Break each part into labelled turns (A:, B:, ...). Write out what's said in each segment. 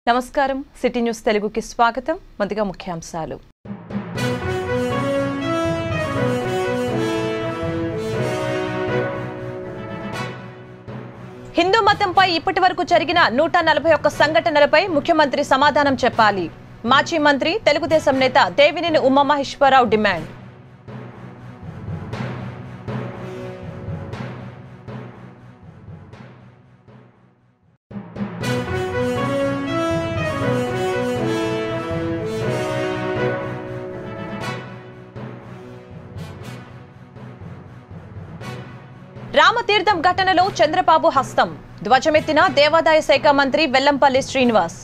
A: నమస్కారం city news తెలుగుకి స్వాగతం మొదటిగా ముఖ్యాంశాలు హిందూ మతంపై ఇప్పటి వరకు జరిగిన నూట నలభై ఒక్క సంఘటనలపై ముఖ్యమంత్రి సమాధానం చెప్పాలి మాజీ మంత్రి తెలుగుదేశం నేత దేవినేని ఉమామహేశ్వరరావు డిమాండ్ రామతీర్థం ఘటనలో చంద్రబాబు హస్తం ధ్వజమెత్తిన దేవాదాయ శాఖ మంత్రి వెల్లంపల్లి శ్రీనివాస్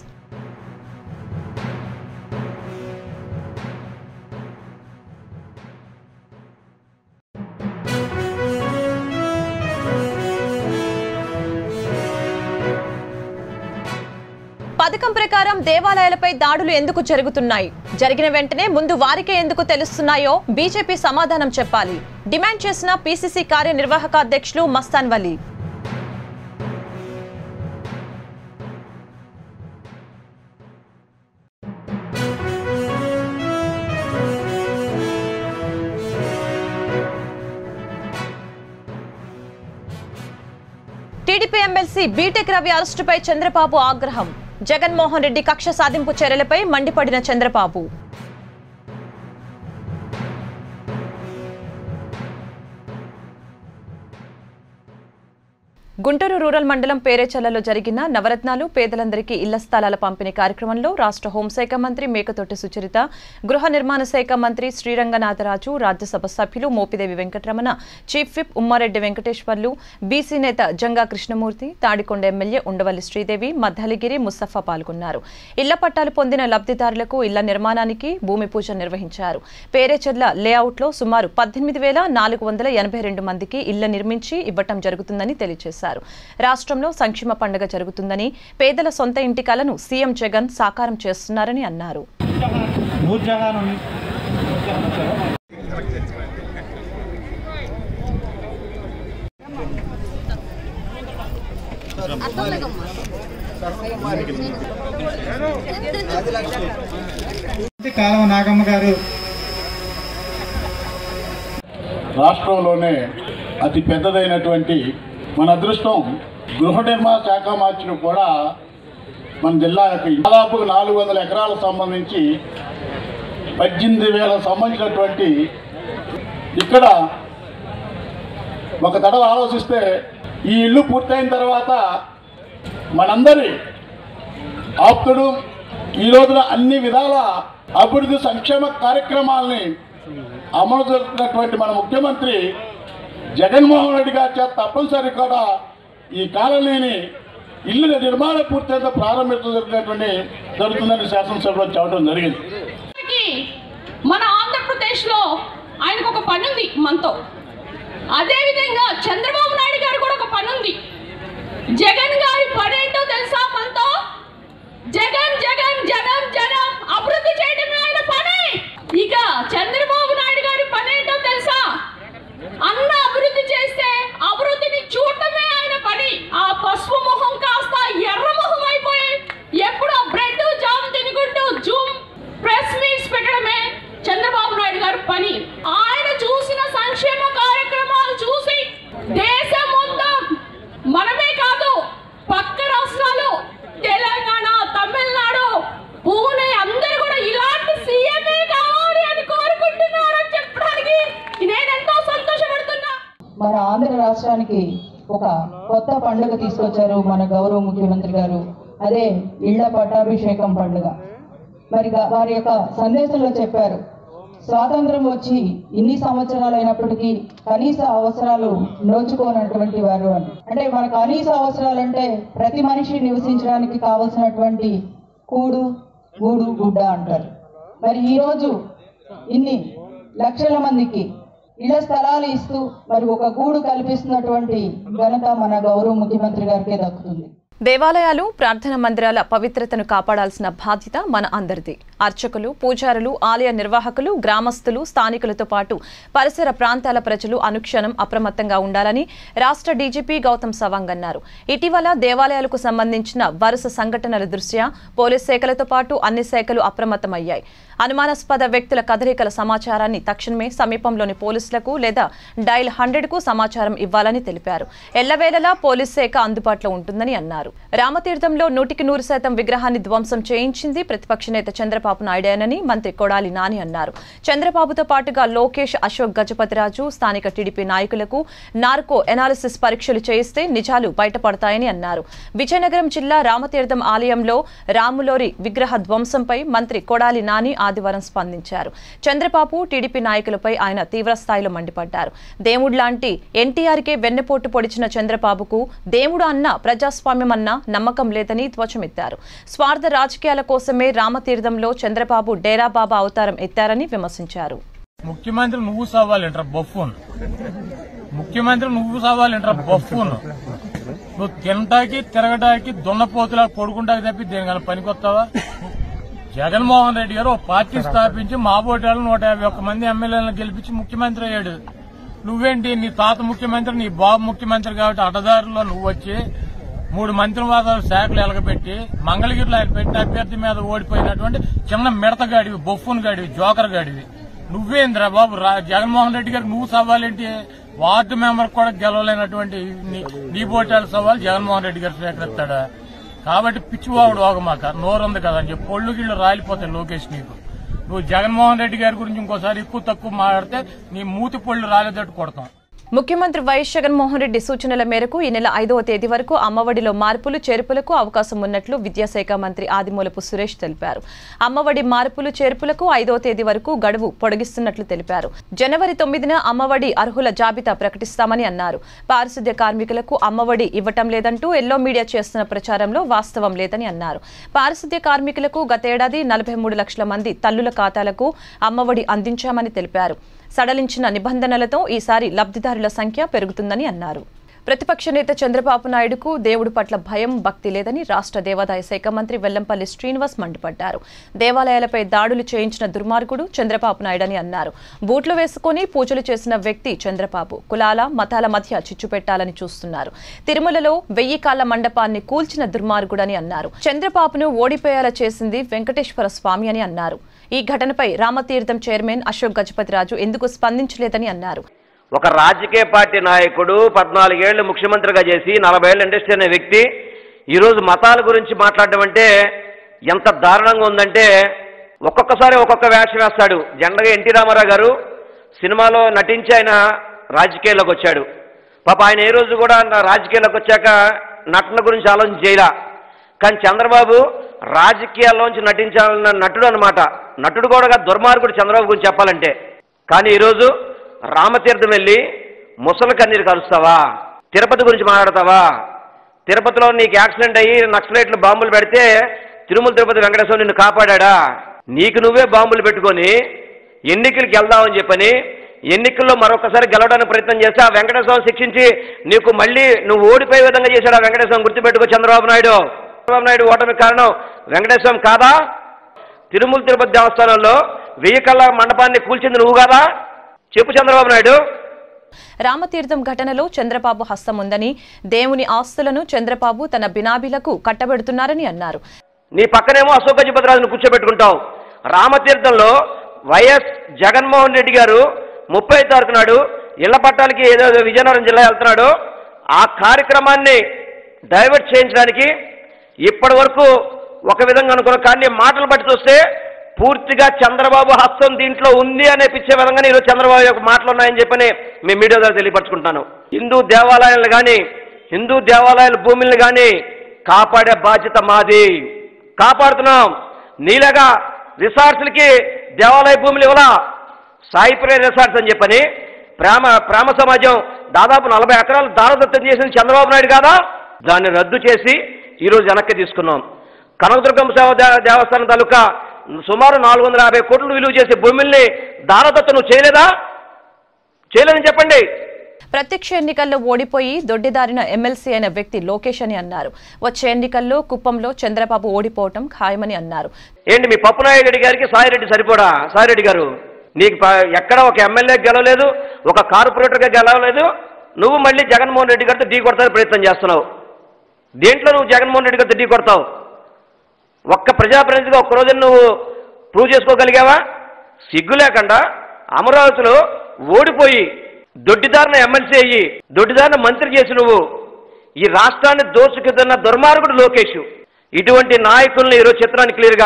A: పథకం ప్రకారం దేవాలయాలపై దాడులు ఎందుకు జరుగుతున్నాయి జరిగిన వెంటనే ముందు వారికే ఎందుకు తెలుస్తున్నాయో బీజేపీ సమాధానం చెప్పాలి డిమాండ్ చేసిన పీసీసీ కార్యనిర్వాహక అధ్యక్షులు Mastan Vali TDP MLC BTech Ravi అరెస్టుపై చంద్రబాబు ఆగ్రహం జగన్మోహన్ రెడ్డి కక్ష సాధింపు చర్యలపై మండిపడిన చంద్రబాబు గుంటూరు రూరల్ మండలం పేరేచల్లలో జరిగిన నవరత్నాలు పేదలందరికీ ఇళ్ల స్థలాల పంపిణీ కార్యక్రమంలో రాష్ట్ర హోంశాఖ మంత్రి మేకతోటి సుచరిత గృహ నిర్మాణ శాఖ మంత్రి Sriranganatharaju Rajya Sabha Mopidevi Venkataramana chief whip Ummareddy Venkateswarlu BC నేత జంగా కృష్ణమూర్తి తాడికొండ ఎమ్మెల్యే ఉండవల్లి శ్రీదేవి మద్దలిగిరి ముస్తఫా పాల్గొన్నారు ఇళ్ల పట్టాలు పొందిన లబ్ధిదారులకు ఇళ్ల నిర్మాణానికి భూమి పూజ నిర్వహించారు పేరేచెర్ల లేఅవుట్లో సుమారు పద్దెనిమిది వేల నాలుగు వందల ఎనభై రెండు మందికి ఇళ్ల నిర్మించి ఇవ్వటం జరుగుతుందని తెలియజేశారు రాష్ట్రంలో సంక్షేమ పండుగ జరుగుతుందని పేదల సొంత ఇంటి కలను సీఎం జగన్ సాకారం చేస్తున్నారని అన్నారు
B: నూర్జహాన్ ఉంది కాలవ నాగమ్మ గారు
C: రాష్ట్రంలోనే అతి పెద్దదైనటువంటి మన అదృష్టం గృహ నిర్మాణ శాఖ మార్చులు కూడా మన జిల్లాకి దాదాపు నాలుగు వందల ఎకరాలకు సంబంధించి పద్దెనిమిది వేల సంబంధించినటువంటి ఇక్కడ ఒక తడవ ఆలోచిస్తే ఈ ఇల్లు పూర్తయిన తర్వాత మనందరి ఆప్తుడు ఈ రోజున అన్ని విధాల అభివృద్ధి సంక్షేమ కార్యక్రమాల్ని అమలు జరుగుతున్నటువంటి మన ముఖ్యమంత్రి జగన్మోహన్ రెడ్డి గారి చేత తప్పనిసరి కూడా ఈ కాలనీని ఇల్లు నిర్మాణ పూర్తయితే ప్రారంభించడం జరిగినటువంటి జరుగుతుందని శాసనసభలో చెప్పడం జరిగింది
D: గారికి మన ఆంధ్రప్రదేశ్ లో ఆయనకు ఒక పని ఉంది మనతో అదే విధంగా చంద్రబాబు నాయుడు గారు కూడా ఒక పని ఉంది జగన్ గారి పని ఏంటో తెలుసా మనతో జగన్ జగన్ జనం జనం అభివృద్ధి చేయడమే ఆయన పని ఇక చంద్రబాబు నాయుడు గారి పని ఏంటో తెలుసా అన్న అభివృద్ధి చేస్తే అభివృద్ధిని చూడటమే ఆయన పని ఆ పసుపు మొహం కాస్త ఎర్ర మొహం అయిపోయి ఎప్పుడు ఆ బ్రెడ్ జామ్ తినుకుంటూ జూమ్ ప్రెస్ మీట్స్ పెట్టడమే చంద్రబాబు నాయుడు గారి పని ఆయన చూసిన సంక్షేమ కార్యక్రమాలు చూసి దేశం మొత్తం మనమే కాదు పక్క రాష్ట్రాలు తెలంగాణ తమిళనాడు పూణే అందరూ కూడా ఇలాంటి సీఎంఏ కావాలి అని కోరుకుంటున్నారని చెప్పడానికి నేనెంతో సంతోషపడుతున్నా
E: మన ఆంధ్ర రాష్ట్రానికి ఒక కొత్త పండుగ తీసుకొచ్చారు మన గౌరవ ముఖ్యమంత్రి గారు అదే ఇళ్ల పట్టాభిషేకం పండుగ మరి గా- వారి యొక్క సందేశంలో చెప్పారు స్వాతంత్రం వచ్చి ఇన్ని సంవత్సరాలు అయినప్పటికీ కనీస అవసరాలు నోచుకోనటువంటి వారు అని అంటే మన కనీస అవసరాలంటే ప్రతి మనిషి నివసించడానికి కావలసినటువంటి కూడు గూడు గుడ్డ అంటారు మరి ఈరోజు ఇన్ని లక్షల మందికి ఇళ్ల స్థలాలు ఇస్తూ మరి ఒక గూడు కల్పిస్తున్నటువంటి ఘనత మన గౌరవ ముఖ్యమంత్రి గారికే దక్కుతుంది
A: దేవాలయాలు ప్రార్థన మందిరాల పవిత్రతను కాపాడాల్సిన బాధ్యత మన అందరిది అర్చకులు పూజారులు ఆలయ నిర్వాహకులు గ్రామస్తులు స్థానికులతో పాటు పరిసర ప్రాంతాల ప్రజలు అనుక్షణం అప్రమత్తంగా ఉండాలని రాష్ట్ర డీజీపీ గౌతమ్ సవాంగ్ అన్నారు ఇటీవల దేవాలయాలకు సంబంధించిన వరుస సంఘటనల దృష్ట్యా పోలీస్ శాఖలతో పాటు అన్ని శాఖలు అప్రమత్తమయ్యాయి అనుమానాస్పద వ్యక్తుల కదలికల సమాచారాన్ని తక్షణమే సమీపంలోని పోలీసులకు లేదా డైల్ హండ్రెడ్ కు సమాచారం ఇవ్వాలని తెలిపారు ఎల్లవేళలా పోలీస్ శాఖ అందుబాటులో ఉంటుందని అన్నారు రామతీర్థంలో నూటికి నూరు శాతం విగ్రహాన్ని ధ్వంసం చేయించింది ప్రతిపక్ష నేత చంద్రబాబు నాయుడేనని మంత్రి కొడాలి నాని అన్నారు చంద్రబాబుతో పాటుగా లోకేష్ అశోక్ గజపతిరాజు స్థానిక టీడీపీ నాయకులకు నార్కో ఎనాలిసిస్ పరీక్షలు చేయిస్తే నిజాలు బయటపడతాయని అన్నారు విజయనగరం జిల్లా రామతీర్థం ఆలయంలో రాములోరి విగ్రహ ధ్వంసంపై మంత్రి కొడాలి నాని ఆదివారం స్పందించారు చంద్రబాబు టీడీపీ నాయకులపై ఆయన తీవ్రస్థాయిలో మండిపడ్డారు దేవుడు లాంటి ఎన్టీఆర్కే వెన్నపోటు పొడిచిన చంద్రబాబుకు దేవుడు అన్న ప్రజాస్వామ్యం అన్న నమ్మకం లేదని ధ్వజమెత్తారు స్వార్థ రాజకీయాల కోసమే రామతీర్థంలో చంద్రబాబు డేరా బాబా అవతారం ఎత్తారని విమర్శించారు
F: ముఖ్యమంత్రి నువ్వు సవ్వాలంటారా బొఫ్ఫూన్ ముఖ్యమంత్రి నువ్వు సవ్వాలంటారా బొఫ్ఫూన్ నువ్వు తినటానికి తిరగటానికి దున్నపోతులా కొడుకుంటాకి తప్పి దేనికన్నా పనికొస్తావా జగన్మోహన్ రెడ్డి గారు ఒక పార్టీ స్థాపించి మా ఓటాలు నూట యాభై ఒక్క మంది ఎమ్మెల్యేలను గెలిపించి ముఖ్యమంత్రి అయ్యాడు నువ్వేంటి నీ తాత ముఖ్యమంత్రి నీ బాబు ముఖ్యమంత్రి కాబట్టి అడ్డదారిలో నువ్వు వచ్చి మూడు మంత్రివాద శాఖలు ఎలగబెట్టి మంగళగిరిలో ఆయన పెట్టిన అభ్యర్థి మీద ఓడిపోయినటువంటి చిన్న మిడతగాడివి బొఫ్ఫున్ గాడివి జోకర్ గాడివి నువ్వేంద్రా బాబు రా- జగన్మోహన్ రెడ్డి గారికి నువ్వు సవాలేంటి వార్డు మెంబర్ కూడా గెలవలేనటువంటి నీ- నీ పోటాల సవాల్ జగన్మోహన్ రెడ్డి గారు స్వీకరిస్తాడా కాబట్టి పిచ్చివాడు ఓగమాక నోరుంది కదా అని చెప్పి పొళ్ళు గిళ్ళు రాలిపోతాయి లోకేష్ నీకు నువ్వు జగన్మోహన్ రెడ్డి గారి గురించి ఇంకోసారి ఎక్కువ తక్కువ మాట్లాడితే నీ మూతి పొళ్ళు రాలేదట్టు కొడతాం
A: ముఖ్యమంత్రి వైఎస్ జగన్మోహన్ రెడ్డి సూచనల మేరకు ఈ నెల ఐదవ తేదీ వరకు అమ్మఒడిలో మార్పులు చేర్పులకు అవకాశం ఉన్నట్లు విద్యాశాఖ మంత్రి ఆదిమూలపు సురేష్ తెలిపారు అమ్మఒడి మార్పులు చేర్పులకు ఐదవ తేదీ వరకు గడువు పొడిగిస్తున్నట్లు తెలిపారు జనవరి తొమ్మిదిన అమ్మఒడి అర్హుల జాబితా ప్రకటిస్తామని అన్నారు పారిశుద్ధ్య కార్మికులకు అమ్మఒడి ఇవ్వటం లేదంటూ ఎల్లో మీడియా చేస్తున్న ప్రచారంలో వాస్తవం లేదని అన్నారు పారిశుద్ధ్య కార్మికులకు గతేడాది నలభై మూడు లక్షల మంది తల్లుల ఖాతాలకు అమ్మఒడి అందించామని తెలిపారు సడలించిన నిబంధనలతో ఈసారి లబ్ధిదారుల సంఖ్య పెరుగుతుందని అన్నారు ప్రతిపక్ష నేత చంద్రబాబు నాయుడుకు దేవుడి పట్ల భయం భక్తి లేదని రాష్ట్ర దేవాదాయ శాఖ మంత్రి వెల్లంపల్లి శ్రీనివాస్ మండిపడ్డారు దేవాలయాలపై దాడులు చేయించిన దుర్మార్గుడు చంద్రబాబు నాయుడని అన్నారు బూట్లు వేసుకుని పూజలు చేసిన వ్యక్తి చంద్రబాబు కులాల మతాల మధ్య చిచ్చు పెట్టాలని చూస్తున్నారు తిరుమలలో వెయ్యి కాళ్ల మండపాన్ని కూల్చిన దుర్మార్గుడని అన్నారు చంద్రబాబును ఓడిపోయేలా చేసింది వెంకటేశ్వర స్వామి అని అన్నారు ఈ ఘటనపై రామతీర్థం చైర్మన్ అశోక్ గజపతిరాజు ఎందుకు స్పందించలేదని అన్నారు
G: ఒక రాజకీయ పార్టీ నాయకుడు పద్నాలుగేళ్లు ముఖ్యమంత్రిగా చేసి నలభై ఏళ్ళ ఇండస్ట్రీ అనే వ్యక్తి ఈరోజు మతాల గురించి మాట్లాడడం అంటే ఎంత దారుణంగా ఉందంటే ఒక్కొక్కసారి ఒక్కొక్క వేషం వేస్తాడు జనరల్గా ఎన్టీ రామారావు గారు సినిమాలో నటించి ఆయన రాజకీయాల్లోకి వచ్చాడు పాప ఆయన ఏ రోజు కూడా నా రాజకీయాల్లోకి వచ్చాక నటన గురించి ఆలోచన చేయలా కానీ చంద్రబాబు రాజకీయాల్లోంచి నటించాలన్న నటుడు అనమాట నటుడు కూడా కాదు, దుర్మార్గుడు చంద్రబాబు గురించి చెప్పాలంటే కానీ ఈరోజు రామతీర్థం వెళ్ళి ముసలి కన్నీరు కలుస్తావా తిరుపతి గురించి మాట్లాడతావా తిరుపతిలో నీకు యాక్సిడెంట్ అయ్యి నక్సలైట్లు బాంబులు పెడితే తిరుమల తిరుపతి వెంకటేశ్వర నిన్ను కాపాడా నీకు నువ్వే బాంబులు పెట్టుకొని ఎన్నికలకు వెళ్దామని చెప్పని ఎన్నికల్లో మరొకసారి గెలవడానికి ప్రయత్నం చేస్తే ఆ వెంకటేశ్వరం శిక్షించి నీకు మళ్ళీ నువ్వు ఓడిపోయే విధంగా చేశాడు ఆ వెంకటేశ్వరం గుర్తుపెట్టుకో చంద్రబాబు నాయుడు చంద్రబాబు నాయుడు ఓటమికి కారణం వెంకటేశ్వరం కాదా తిరుమల తిరుపతి దేవస్థానంలో వెయ్యి కళ్ళ మండపాన్ని కూల్చింది నువ్వు కాదా చెప్పు చంద్రబాబు నాయుడు
A: రామతీర్థం ఘటనలో చంద్రబాబు హస్తం ఉందని దేవుని ఆస్తులను చంద్రబాబు తన బినాబీలకు కట్టబెడుతున్నారని అన్నారు
G: నీ పక్కనేమో అశోక్ గజపతిరాజును కూర్చోబెట్టుకుంటావు రామతీర్థంలో వైఎస్ జగన్మోహన్ రెడ్డి గారు ముప్పై తారీఖు నాడు ఇళ్ల పట్టాలకి ఏదో విజయనగరం జిల్లా వెళ్తున్నాడు ఆ కార్యక్రమాన్ని డైవర్ట్ చేయించడానికి ఇప్పటి వరకు ఒక విధంగా అనుకున్న కానీ మాటలు బట్టి చూస్తే పూర్తిగా చంద్రబాబు హస్తం దీంట్లో ఉంది అనిపించే విధంగా ఈరోజు చంద్రబాబు యొక్క మాటలు ఉన్నాయని చెప్పని మీ మీడియా ద్వారా తెలియపరచుకుంటున్నాను హిందూ దేవాలయాలను కానీ హిందూ దేవాలయాల భూములను కానీ కాపాడే బాధ్యత మాది కాపాడుతున్నాం నీలాగా రిసార్ట్స్లకి దేవాలయ భూములు ఇవ్వలా సాయిప్రియ రిసార్ట్స్ అని చెప్పని ప్రేమ ప్రేమ సమాజం దాదాపు నలభై ఎకరాలు దారదత్తం చేసింది చంద్రబాబు నాయుడు కాదా దాన్ని రద్దు చేసి ఈరోజు వెనక్కి తీసుకున్నాం కనకదుర్గమ్మ సేవ దే- దేవస్థానం తాలూకా సుమారు నాలుగు వందల యాభై కోట్లు విలువ చేసే భూముల్ని దారదత్తం నువ్వు చేయలేదా చేయలేదని చెప్పండి
A: ప్రత్యక్ష ఎన్నికల్లో ఓడిపోయి దొడ్డిదారిన ఎమ్మెల్సీ అయిన వ్యక్తి లోకేష్ అని అన్నారు వచ్చే ఎన్నికల్లో కుప్పంలో చంద్రబాబు ఓడిపోవటం ఖాయమని అన్నారు
G: ఏంటి మీ పప్పునాయుడు గారికి సాయిరెడ్డి సరిపోడా సాయిరెడ్డి గారు నీకు ప- ఎక్కడ ఒక ఎమ్మెల్యే గెలవలేదు ఒక కార్పొరేటర్గా గెలవలేదు నువ్వు మళ్ళీ జగన్మోహన్ రెడ్డి గారితో ఢీ కొడతానికి ప్రయత్నం చేస్తున్నావు దేంట్లో నువ్వు జగన్మోహన్ రెడ్డి గారితో ఢీ కొడతావు ఒక్క ప్రజాప్రతినిధిగా ఒక్క రోజు నువ్వు ప్రూవ్ చేసుకోగలిగావా సిగ్గు లేకుండా అమరావతిలో ఓడిపోయి దొడ్డిదారిన ఎమ్మెల్సీ అయ్యి దొడ్డిదారిన మంత్రి చేసి నువ్వు ఈ రాష్ట్రాన్ని దోచుకుతున్న దుర్మార్గుడు లోకేష్ ఇటువంటి నాయకుల్ని ఈరోజు చిత్రాన్ని క్లియర్గా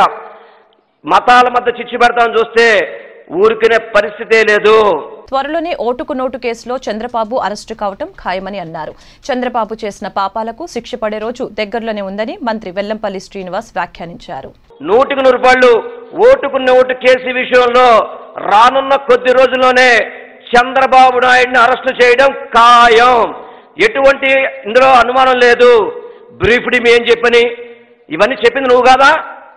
G: మతాల మధ్య చిచ్చు పెడతామని చూస్తే ఊరుకునే పరిస్థితే లేదు
A: త్వరలోనే ఓటుకు నోటు కేసులో చంద్రబాబు అరెస్టు కావటం ఖాయమని అన్నారు చంద్రబాబు చేసిన పాపాలకు శిక్ష పడే రోజు దగ్గరలోనే ఉందని మంత్రి వెల్లంపల్లి శ్రీనివాస్ వ్యాఖ్యానించారు
G: నూటికి నూరు రూపాయలు ఓటుకు నోటు కేసు విషయంలో రానున్న కొద్ది రోజుల్లోనే చంద్రబాబు నాయుడిని అరెస్టు చేయడం ఖాయం ఎటువంటి ఇందులో అనుమానం లేదు బ్రీఫ్డ్ ఏం చెప్పని ఇవన్నీ చెప్పింది నువ్వు కాదా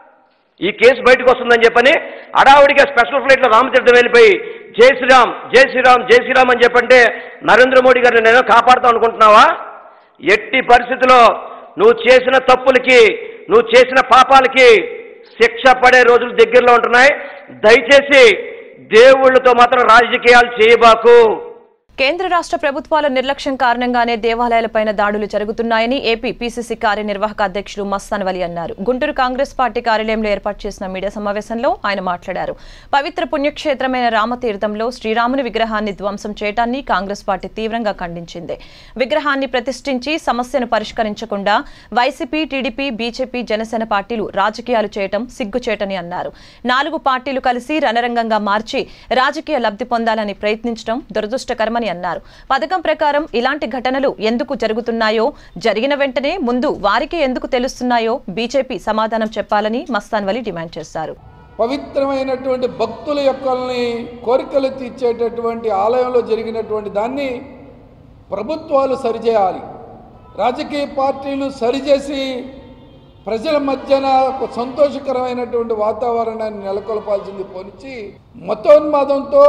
G: ఈ కేసు బయటకు వస్తుందని చెప్పని అడావుడిగా స్పెషల్ ఫ్లైట్లో రామతీర్థం వెళ్ళిపోయి జై శ్రీరామ్ జై శ్రీరామ్ జై శ్రీరామ్ అని చెప్పంటే నరేంద్ర మోడీ గారిని నేను కాపాడుతాం అనుకుంటున్నావా ఎట్టి పరిస్థితిలో నువ్వు చేసిన తప్పులకి నువ్వు చేసిన పాపాలకి శిక్ష పడే రోజులు దగ్గరలో ఉంటున్నాయి దయచేసి దేవుళ్ళతో మాత్రం రాజకీయాలు చేయబాకు
A: కేంద్ర రాష్ట్ర ప్రభుత్వాల నిర్లక్ష్యం కారణంగానే దేవాలయాలపైన దాడులు జరుగుతున్నాయని ఏపీ పీసీసీ కార్యనిర్వాహక అధ్యక్షులు మస్తాన్ వలి అన్నారు గుంటూరు కాంగ్రెస్ పార్టీ కార్యాలయంలో ఏర్పాటు చేసిన మీడియా సమావేశంలో ఆయన మాట్లాడారు పవిత్ర పుణ్యక్షేత్రమైన రామతీర్థంలో శ్రీరాముని విగ్రహాన్ని ధ్వంసం చేయడాన్ని కాంగ్రెస్ పార్టీ తీవ్రంగా ఖండించింది విగ్రహాన్ని ప్రతిష్ఠించి సమస్యను పరిష్కరించకుండా వైసీపీ టీడీపీ బీజేపీ జనసేన పార్టీలు రాజకీయాలు చేయటం సిగ్గుచేటని అన్నారు నాలుగు పార్టీలు కలిసి రణరంగంగా మార్చి రాజకీయ లబ్ధి పొందాలని ప్రయత్నించడం దురదృష్టకరమని అన్నారు పథకం ప్రకారం ఇలాంటి ఘటనలు ఎందుకు జరుగుతున్నాయో జరిగిన వెంటనే ముందు వారికి ఎందుకు తెలుస్తున్నాయో బీజేపీ సమాధానం చెప్పాలని మస్తాన్ వలి డిమాండ్ చేశారు
H: పవిత్రమైనటువంటి భక్తుల యొక్కల్ని కోరికలు తీర్చేటటువంటి ఆలయంలో జరిగినటువంటి దాన్ని ప్రభుత్వాలు సరిచేయాలి రాజకీయ పార్టీలు సరిచేసి ప్రజల మధ్యన ఒక సంతోషకరమైనటువంటి వాతావరణాన్ని నెలకొల్పాల్సింది పోనిచ్చి మతోన్మాదంతో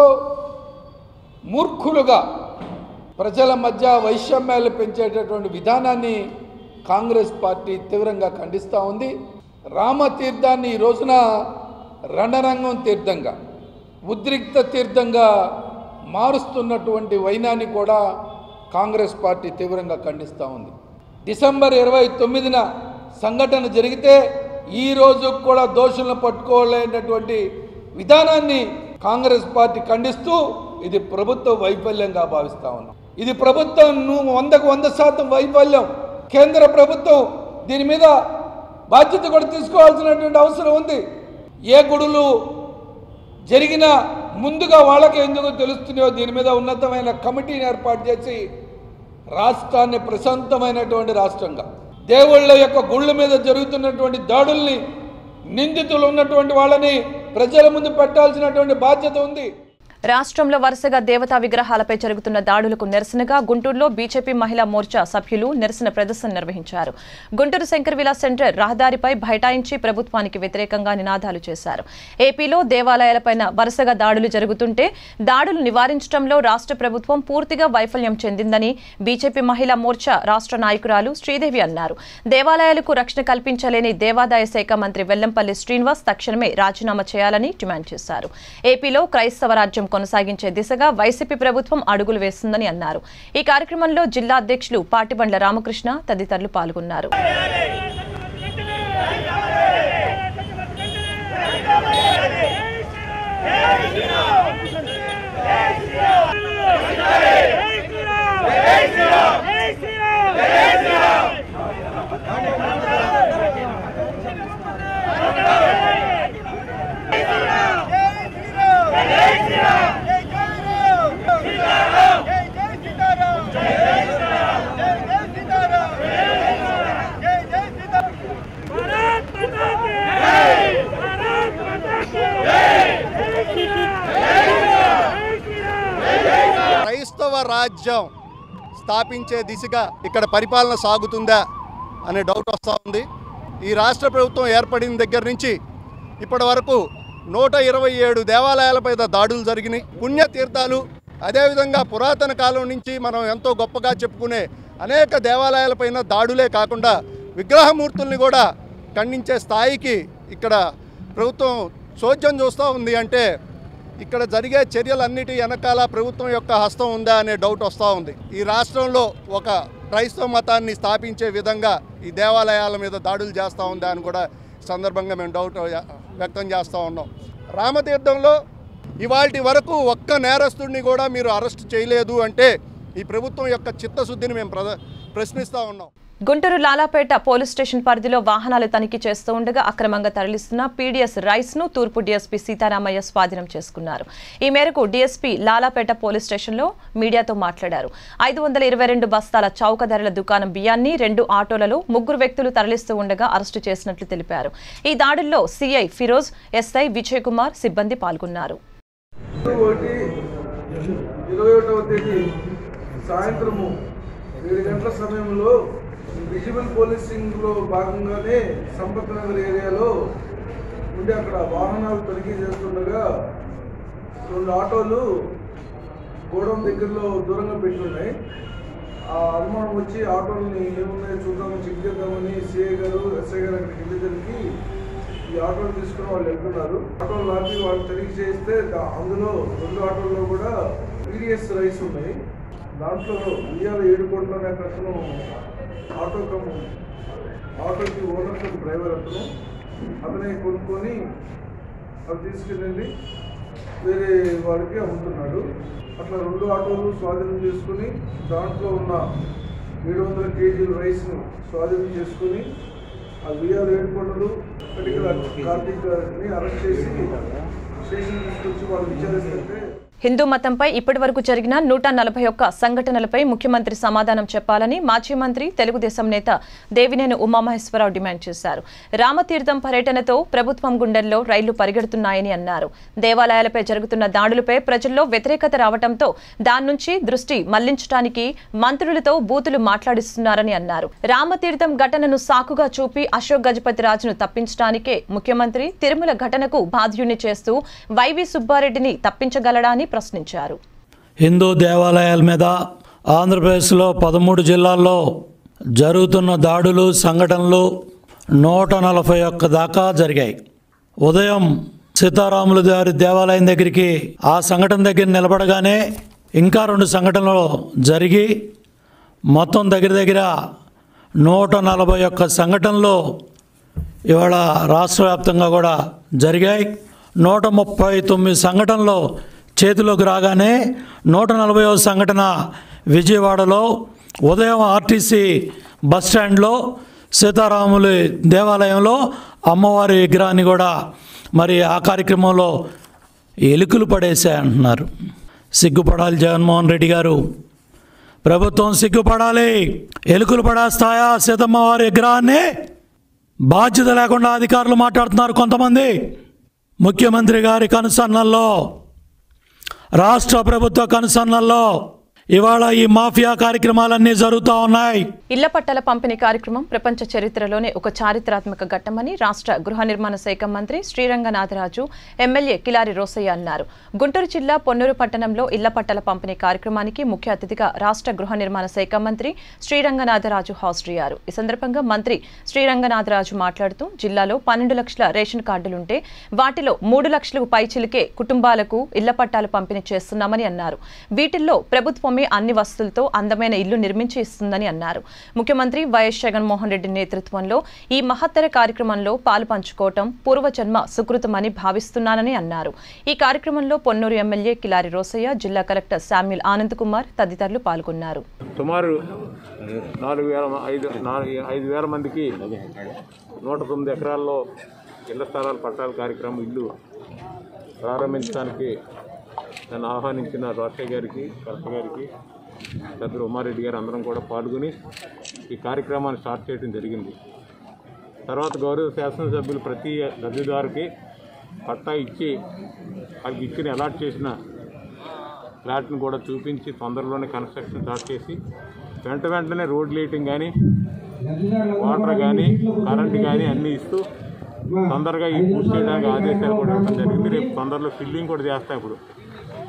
H: మూర్ఖులుగా ప్రజల మధ్య వైషమ్యాలు పెంచేటటువంటి విధానాన్ని కాంగ్రెస్ పార్టీ తీవ్రంగా ఖండిస్తూ ఉంది రామతీర్థాన్ని ఈ రోజున రణరంగం తీర్థంగా ఉద్రిక్త తీర్థంగా మారుస్తున్నటువంటి వైనాన్ని కూడా కాంగ్రెస్ పార్టీ తీవ్రంగా ఖండిస్తూ ఉంది డిసెంబర్ ఇరవై తొమ్మిదిన సంఘటన జరిగితే ఈ రోజు కూడా దోషులను పట్టుకోలేనటువంటి విధానాన్ని కాంగ్రెస్ పార్టీ ఖండిస్తూ ఇది ప్రభుత్వ వైఫల్యంగా భావిస్తా ఉన్నాం ఇది ప్రభుత్వం ను- వందకు వంద శాతం వైఫల్యం కేంద్ర ప్రభుత్వం దీని మీద బాధ్యత కూడా తీసుకోవాల్సినటువంటి అవసరం ఉంది ఏ గుడులు జరిగిన ముందుగా వాళ్ళకి ఎందుకు తెలుస్తున్నాయో దీని మీద ఉన్నతమైన కమిటీని ఏర్పాటు చేసి రాష్ట్రాన్ని ప్రశాంతమైనటువంటి రాష్ట్రంగా దేవుళ్ళ యొక్క గుళ్ళ మీద జరుగుతున్నటువంటి దాడుల్ని నిందితులు ఉన్నటువంటి వాళ్ళని ప్రజల ముందు పెట్టాల్సినటువంటి బాధ్యత ఉంది
A: రాష్ట్రంలో వరుసగా దేవతా విగ్రహాలపై జరుగుతున్న దాడులకు నిరసనగా గుంటూరులో బీజేపీ మహిళా మోర్చా సభ్యులు నిరసన ప్రదర్శన నిర్వహించారు గుంటూరు శంకర్ విలాస్ సెంటర్ రహదారిపై బైఠాయించి ప్రభుత్వానికి వ్యతిరేకంగా నినాదాలు చేశారు ఏపీలో దేవాలయాలపైన వరుసగా దాడులు జరుగుతుంటే దాడులు నివారించడంలో రాష్ట్ర ప్రభుత్వం పూర్తిగా వైఫల్యం చెందిందని బీజేపీ మహిళా మోర్చా రాష్ట్ర నాయకురాలు శ్రీదేవి అన్నారు దేవాలయాలకు రక్షణ కల్పించలేని దేవాదాయ శాఖ మంత్రి వెల్లంపల్లి శ్రీనివాస్ తక్షణమే రాజీనామా చేయాలని డిమాండ్ చేశారు ఏపీలో క్రైస్తవ రాజ్యం కొనసాగించే దిశగా వైసీపీ ప్రభుత్వం అడుగులు వేస్తుందని అన్నారు ఈ కార్యక్రమంలో జిల్లా అధ్యక్షులు పాటిబండ్ల రామకృష్ణ తదితరులు పాల్గొన్నారు
I: క్రైస్తవ రాజ్యం స్థాపించే దిశగా ఇక్కడ పరిపాలన సాగుతుందా అనే డౌట్ వస్తూ ఉంది ఈ రాష్ట్ర ప్రభుత్వం ఏర్పడిన దగ్గర నుంచి ఇప్పటి వరకు నూట ఇరవై ఏడు దేవాలయాలపై దాడులు జరిగినాయి పుణ్యతీర్థాలు అదేవిధంగా పురాతన కాలం నుంచి మనం ఎంతో గొప్పగా చెప్పుకునే అనేక దేవాలయాలపైన దాడులే కాకుండా విగ్రహమూర్తుల్ని కూడా ఖండించే స్థాయికి ఇక్కడ ప్రభుత్వం చోద్యం చూస్తూ ఉంది అంటే ఇక్కడ జరిగే చర్యలన్నిటి వెనకాల ప్రభుత్వం యొక్క హస్తం ఉందా అనే డౌట్ వస్తూ ఉంది ఈ రాష్ట్రంలో ఒక క్రైస్తవ మతాన్ని స్థాపించే విధంగా ఈ దేవాలయాల మీద దాడులు చేస్తూ ఉందా అని కూడా సందర్భంగా మేము డౌట్ వ్యక్తం చేస్తూ ఉన్నాం రామతీర్థంలో ఇవాటి వరకు ఒక్క నేరస్తుడిని కూడా మీరు అరెస్ట్ చేయలేదు అంటే ఈ ప్రభుత్వం యొక్క చిత్తశుద్ధిని మేము ప్రద ప్రశ్నిస్తూ ఉన్నాం
A: గుంటూరు లాలాపేట పోలీస్ స్టేషన్ పరిధిలో వాహనాలు తనిఖీ చేస్తూ ఉండగా అక్రమంగా తరలిస్తున్న పీడీఎస్ రైస్ ను తూర్పు డీఎస్పీ సీతారామయ్య స్వాధీనం చేసుకున్నారు ఈ మేరకు డీఎస్పీ లాలాపేట పోలీస్ స్టేషన్లో మీడియాతో మాట్లాడారు ఐదు వందల ఇరవై రెండు బస్తాల చౌక ధరల దుకాణం బియ్యాన్ని రెండు ఆటోలలో ముగ్గురు వ్యక్తులు తరలిస్తూ ఉండగా అరెస్టు చేసినట్లు తెలిపారు ఈ దాడుల్లో సీఐ ఫిరోజ్ ఎస్ఐ విజయ్ కుమార్ సిబ్బంది పాల్గొన్నారు
J: ఒకటి ఇరవై ఒకటవ తేదీ సాయంత్రము ఏడు గంటల సమయంలో విజిబుల్ పోలీసింగ్లో భాగంగానే సంపత్ నగర్ ఏరియాలో ఉండి అక్కడ వాహనాలు తనిఖీ చేస్తుండగా రెండు ఆటోలు గోడౌన్ దగ్గరలో దూరంగా పెట్టి ఉన్నాయి ఆ అనుమానం వచ్చి ఆటోలని ఏమున్నాయో చూద్దామని చెక్ చేద్దామని సిఐ గారు ఎస్ఐ గారు అక్కడికి వెళ్ళేసరికి ఈ ఆటోలు తీసుకుని వాళ్ళు వెళ్తున్నారు ఆటోలు ఆపి వాళ్ళు తనిఖీ చేస్తే దా- అందులో రెండు ఆటోల్లో కూడా పీడిఎస్ రైస్ ఉన్నాయి దాంట్లో ఉయ్యాల ఏడు కోట్ల అనే అతను ఆటో కమ్ ఆటోకి ఓనర్ కమ్ డ్రైవర్ అతను అతనే కొనుక్కొని అవి తీసుకెళ్ళండి వేరే వాడికి అమ్ముతున్నాడు అట్లా రెండు ఆటోలు స్వాధీనం చేసుకుని దాంట్లో ఉన్న ఏడు వందల కేజీల రైస్ను స్వాధీనం చేసుకుని ఆ విఆర్ ఏడుకొండలు పర్టికులర్ కార్తీక్ గారిని అరెస్ట్ చేసి స్టేషన్ తీసుకొచ్చి వాళ్ళు విచారిస్తుంటే
A: హిందూ మతంపై ఇప్పటివరకు జరిగిన నూట నలభై ఒక్క సంఘటనలపై ముఖ్యమంత్రి సమాధానం చెప్పాలని మాజీ మంత్రి తెలుగుదేశం నేత దేవినేని ఉమామహేశ్వరరావు డిమాండ్ చేశారు రామతీర్థం పర్యటనతో ప్రభుత్వం గుండెల్లో రైళ్లు పరిగెడుతున్నాయని అన్నారు దేవాలయాలపై జరుగుతున్న దాడులపై ప్రజల్లో వ్యతిరేకత రావడంతో దాని నుంచి దృష్టి మళ్లించడానికి మంత్రులతో బూతులు మాట్లాడిస్తున్నారని అన్నారు రామతీర్థం ఘటనను సాకుగా చూపి అశోక్ గజపతి రాజును తప్పించడానికే ముఖ్యమంత్రి తిరుమల ఘటనకు బాధ్యుణ్ణి చేస్తూ వైవి సుబ్బారెడ్డిని తప్పించగలడా అని ప్రశ్నించారు
K: హిందూ దేవాలయాల మీద ఆంధ్రప్రదేశ్లో పదమూడు జిల్లాల్లో జరుగుతున్న దాడులు సంఘటనలు నూట నలభై ఒక్క దాకా జరిగాయి ఉదయం సీతారాముల గారి దేవాలయం దగ్గరికి ఆ సంఘటన దగ్గర నిలబడగానే ఇంకా రెండు సంఘటనలు జరిగి మొత్తం దగ్గర దగ్గర నూట నలభై ఒక్క సంఘటనలు ఇవాళ రాష్ట్ర వ్యాప్తంగా కూడా జరిగాయి నూట ముప్పై తొమ్మిది సంఘటనలు చేతిలోకి రాగానే నూట నలభై సంఘటన విజయవాడలో ఉదయం ఆర్టీసీ బస్ స్టాండ్లో సీతారాములు దేవాలయంలో అమ్మవారి విగ్రహాన్ని కూడా మరి ఆ కార్యక్రమంలో ఎలుకలు పడేసే అంటున్నారు సిగ్గుపడాలి జగన్మోహన్ రెడ్డి గారు ప్రభుత్వం సిగ్గుపడాలి ఎలుకలు పడేస్తాయా సీతమ్మ వారి విగ్రహాన్ని బాధ్యత లేకుండా అధికారులు మాట్లాడుతున్నారు కొంతమంది ముఖ్యమంత్రి గారి కనుసన్నల్లో రాష్ట్ర ప్రభుత్వ కనుసన్నల్లో ఇవాళ ఈ మాఫియా కార్యక్రమాలన్నీ జరుగుతూ ఉన్నాయి
A: ఇళ్ల పట్టాల పంపిణీ కార్యక్రమం ప్రపంచ చరిత్రలోనే ఒక చారిత్రాత్మక ఘట్టమని రాష్ట్ర గృహ నిర్మాణ శాఖ మంత్రి శ్రీరంగనాథరాజు ఎమ్మెల్యే కిలారి రోసయ్య అన్నారు గుంటూరు జిల్లా పొన్నూరు పట్టణంలో ఇళ్ల పట్టాల పంపిణీ కార్యక్రమానికి ముఖ్య అతిథిగా రాష్ట్ర గృహ నిర్మాణ శాఖ మంత్రి శ్రీరంగనాథరాజు హాజరయ్యారు ఈ సందర్భంగా మంత్రి శ్రీరంగనాథరాజు మాట్లాడుతూ జిల్లాలో పన్నెండు లక్షల రేషన్ కార్డులుంటే వాటిలో మూడు లక్షలకు పైచిలికే కుటుంబాలకు ఇళ్ల పట్టాలు పంపిణీ చేస్తున్నామని అన్నారు వీటిల్లో ప్రభుత్వమే అన్ని వస్తువులతో అందమైన ఇల్లు నిర్మించి ఇస్తుందని అన్నారు ముఖ్యమంత్రి వైఎస్ జగన్మోహన్ రెడ్డి నేతృత్వంలో ఈ మహత్తర కార్యక్రమంలో పాలు పంచుకోవటం పూర్వజన్మ సుకృతమని భావిస్తున్నానని అన్నారు ఈ కార్యక్రమంలో పొన్నూరు ఎమ్మెల్యే కిలారి రోసయ్య జిల్లా కలెక్టర్ శామ్యుల్ ఆనంద్ కుమార్ తదితరులు పాల్గొన్నారు
L: సుమారు నాలుగు వేల ఐదు నాలుగు ఐదు వేల మందికి నూట తొమ్మిది ఎకరాల్లో ఇళ్ల స్థలాల పట్టాల కార్యక్రమం ఇల్లు ప్రారంభించడానికి నన్ను ఆహ్వానించిన రోషయ్య గారికి కలెక్టర్ గారికి పెద్దలు ఉమారెడ్డి గారు అందరం కూడా పాల్గొని ఈ కార్యక్రమాన్ని స్టార్ట్ చేయడం జరిగింది తర్వాత గౌరవ శాసనసభ్యులు ప్రతి లబ్ధిదారుకి పట్టా ఇచ్చి వాళ్ళకి ఇచ్చిన అలాట్ చేసిన ఫ్లాట్ని కూడా చూపించి తొందరలోనే కన్స్ట్రక్షన్ స్టార్ట్ చేసి వెంట వెంటనే రోడ్ లైటింగ్ కానీ వాటర్ కానీ కరెంట్ కానీ అన్నీ ఇస్తూ తొందరగా ఈ పూర్తి చేయడానికి ఆదేశాలు కూడా ఇవ్వడం జరిగింది రేపు తొందరలో ఫిల్లింగ్ కూడా చేస్తాం ఇప్పుడు